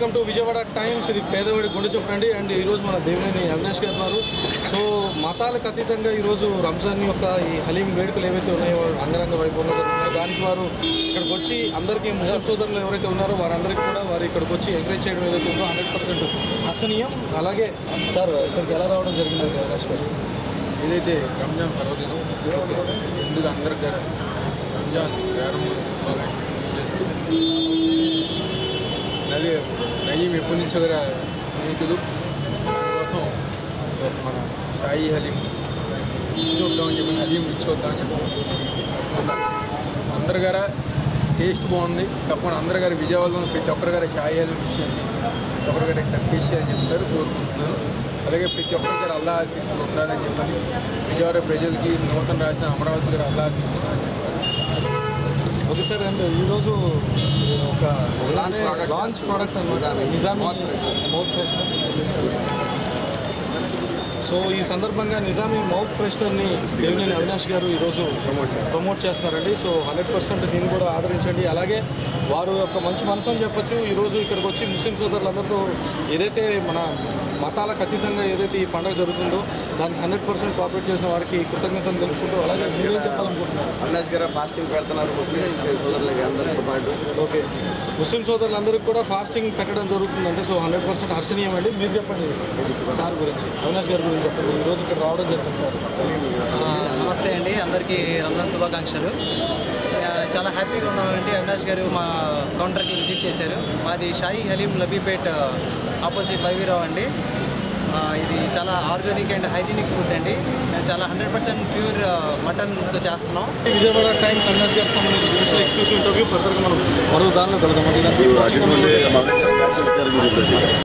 welcome to Vijayawada times ఇది పేదవాడి గుండె చెప్పండి అండ్ ఈరోజు మన దేవినేని అవినాష్ గారు ఉన్నారు సో మతాలకు అతీతంగా ఈరోజు రంజాన్ యొక్క ఈ హలీం వేడుకలు ఏవైతే ఉన్నాయో అంగరంగ వైభవంగా జరుగుతున్నాయో దానికి వారు ఇక్కడికి వచ్చి అందరికీ ముస్లిం సోదరులు ఎవరైతే ఉన్నారో వారందరికీ కూడా వారు ఇక్కడికి వచ్చి ఎంకరేజ్ చేయడం ఏదైతే ఉందో హండ్రెడ్ పర్సెంట్ హర్షణీయం అలాగే సార్ ఇక్కడికి ఎలా రావడం జరిగింది అవినాష్ గారు ఏదైతే రంజాన్ పర్వదినం ముందుగా అందరికి గారు రంజాన్ ప్రారంభ శుభాకాంక్షలు చేస్తూ నది నయీం ఎప్పటి నుంచో కూడా స్నేహితులు దానికోసం మన షాయి హలీం ఇచ్చి చూద్దామని చెప్పి హలీం ఇచ్చి వద్దామని చెప్పి అందరి గార టేస్ట్ బాగుంది తప్పకుండా అందరి గారు విజయవాడలో ప్రతి ఒక్కరి గారు షాయి హలీం ఇచ్చేసి ప్రతి ఒక్కరి గారు టెస్ట్ అని చెప్తారు కోరుకుంటున్నాను అలాగే ప్రతి ఒక్కరి గారు అల్లా ఆశీస్సులు ఉండాలని చెప్పని విజయవాడ ప్రజలకి నూతన రాజధాని అమరావతి గారు అల్లా ఆశీస్సులు ఉండాలని చెప్పాలి ఓకే సార్ అండ్ ఈరోజు ఒక లాంచ్ ప్రోడక్ట్ అనమాట నిజామీ మౌత్ ఫ్రెషనర్ సో ఈ సందర్భంగా నిజామీ మౌత్ ఫ్రెషనర్ని దేవినేని అవినాష్ గారు ఈరోజు ప్రమోట్ చేస్తున్నారండి సో హండ్రెడ్ పర్సెంట్ దీన్ని కూడా ఆదరించండి అలాగే వారు యొక్క మంచి మనసు అని చెప్పొచ్చు ఈరోజు ఇక్కడికి వచ్చి ముస్లిం సోదరులందరితో ఏదైతే మన మతాలకు అతీతంగా ఏదైతే ఈ పండుగ జరుగుతుందో దానికి హండ్రెడ్ పర్సెంట్ కోఆపరేట్ చేసిన వారికి కృతజ్ఞతలు తెలుపుకుంటూ అలాగే మీరేం చెప్పాలనుకుంటున్నారు అవినాష్ గారు ఫాస్టింగ్ పెడుతున్నారు ముస్లిం సోదరులకి అందరితో పాటు ఓకే ముస్లిం సోదరులందరికీ కూడా ఫాస్టింగ్ పెట్టడం జరుగుతుందంటే సో హండ్రెడ్ పర్సెంట్ హర్షణీయం అండి మీరు చెప్పండి సార్ గురించి అవినాష్ గారి గురించి చెప్పండి ఈరోజు ఇక్కడ రావడం జరిగింది సార్ ఆ, నమస్తే అండి అందరికీ రంజాన్ శుభాకాంక్షలు ఆ, చాలా హ్యాపీగా ఉన్నామండి అవినాష్ గారు మా కౌంటర్కి విజిట్ చేశారు మాది షాయి హలీం లబీపేట్ ఆపోజిట్ వైవీరావు అండి ఆ, ఇది చాలా ఆర్గానిక్ అండ్ హైజీనిక్ ఫుడ్ అండి మేము చాలా హండ్రెడ్ పర్సెంట్ ప్యూర్ మటన్తో చేస్తున్నాం విజయవాడ టైమ్స్ అవినాష్ గారికి సంబంధించి స్పెషల్ ఎక్స్క్లూసివ్ ఇంటర్వ్యూ ఫర్దర్గా మనం మరో దానిలో కలుద్దాం అది